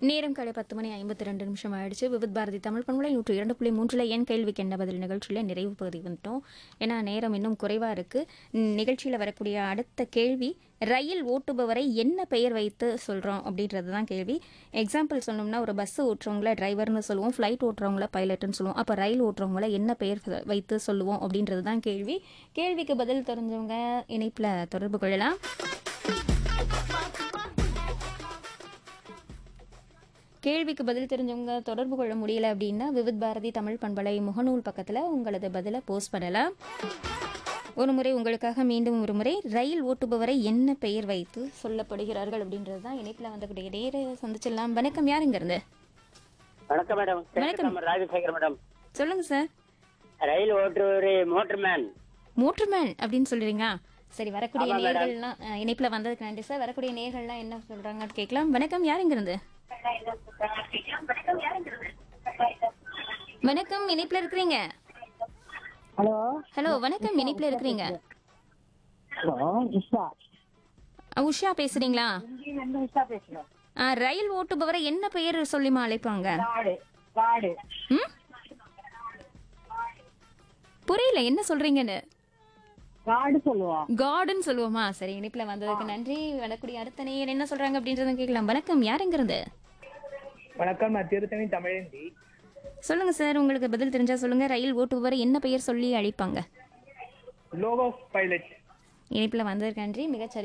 நேரம் காலை பத்து மணி ஐம்பத்தி ரெண்டு நிமிஷம் ஆயிடுச்சு விவித் பாரதி தமிழ் பண்பலை நூற்று இரண்டு புள்ளி மூன்றில் என் கேள்விக்கு என்ன பதில் நிகழ்ச்சியில் நிறைவு பகுதி வந்துட்டோம் ஏன்னா நேரம் இன்னும் குறைவாக இருக்குது நிகழ்ச்சியில் வரக்கூடிய அடுத்த கேள்வி ரயில் ஓட்டுபவரை என்ன பெயர் வைத்து சொல்கிறோம் அப்படின்றது தான் கேள்வி எக்ஸாம்பிள் சொன்னோம்னா ஒரு பஸ் ஓட்டுறவங்கள டிரைவர்னு சொல்லுவோம் ஃப்ளைட் ஓட்டுறவங்கள பைலட்னு சொல்லுவோம் அப்போ ரயில் ஓட்டுறவங்கள என்ன பெயர் வைத்து சொல்லுவோம் அப்படின்றது தான் கேள்வி கேள்விக்கு பதில் தெரிஞ்சவங்க இணைப்பில் தொடர்பு கொள்ளலாம் கேள்விக்கு பதில் தெரிஞ்சவங்க தொடர்பு கொள்ள முடியல அப்படின்னா விவித் பாரதி தமிழ் பண்பலை முகநூல் பக்கத்தில் உங்களது பதிலை போஸ்ட் பண்ணலாம் ஒரு முறை உங்களுக்காக மீண்டும் ஒரு முறை ரயில் ஓட்டுபவரை என்ன பெயர் வைத்து சொல்லப்படுகிறார்கள் அப்படின்றது தான் இணைப்பில் வந்தக்கூடிய நேர சந்திச்சிடலாம் வணக்கம் யாருங்க இருந்து வணக்கம் மேடம் வணக்கம். ராஜசேகர் மேடம் சொல்லுங்க சார் ரயில் ஓட்டுறவர் மோட்டர்மேன் மோட்டர்மேன் அப்படின்னு சொல்றீங்க சரி வரக்கூடிய ஆமா, மேடம். நேர்கள்லாம் அஹ், இணைப்புல வந்ததுக்கு நன்றி சார் வரக்கூடிய நேர்கள்லாம் என்ன சொல்றாங்கன்னு கேட்கலாம் வணக்கம் யாருங்க இருந்து வணக்கம் இணைப்புல இருக்கிறீங்க ஹலோ ஹலோ வணக்கம் இணைப்புல இருக்கிறீங்க ஹலோ உஷா அஹ், உஷா பேசுறீங்களா இங்கிருந்து உஷா பேசுறோம் அஹ், ரயில் ஓட்டுபவரை என்ன பெயர் சொல்லிமா அழைப்பாங்க காடு காடு ம்? புரியல என்ன சொல்றீங்கன்னு காடு சொல்லுவோம் கார்டன் சொல்லுவோமா சரி இணைப்புல வந்ததுக்கு நன்றி வரக்கூடிய அடுத்த நேயர் என்ன சொல்றாங்க அப்படின்றத கேட்கலாம் வணக்கம் யாருங்க இருந்து வணக்கம் நான் திருத்தணி தமிழேந்தி சொல்லுங்க சார் உங்களுக்கு பதில் தெரிஞ்சா சொல்லுங்க ரயில் ஓட்டுபவர் என்ன பெயர் சொல்லி அழைப்பாங்க லோகோ பைலட் இணைப்புல வந்ததுக்கு நன்றி மிகச்சரி